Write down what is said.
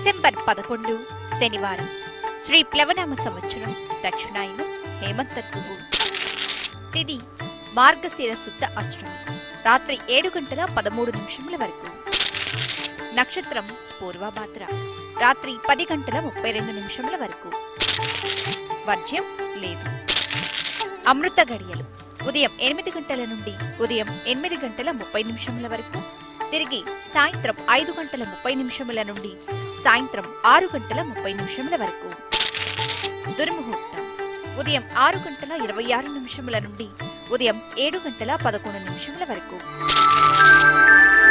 December పదకొండు శనివారం శ్రీ ప్లవనామ సంవత్సరం దక్షిణాయనం హేమంత ఋతువు తిది మార్గశిర శుద్ధ అష్టమి రాత్రి ఏడు గంటల పదమూడు నిమిషముల వరకు నక్షత్రం పూర్వభాద్ర రాత్రి పది గంటల ముప్పై రెండు నిమిషముల వరకు వర్జ్యం లేదు అమృత గడియలు ఉదయం ఎనిమిది గంటల నుండి ఉదయం ఎనిమిది గంటల ముప్పై నిమిషముల వరకు తిరిగి సాయంత్రం ఐదు గంటల ముప్పై నిమిషముల నుండి సాయంత్రం ఆరు గంటల ముప్పై నిమిషముల వరకు దుర్ముహూర్తం ఉదయం ఆరు గంటల ఇరవై ఆరు నిమిషముల నుండి ఉదయం ఏడు గంటల పదకొండు నిమిషముల వరకు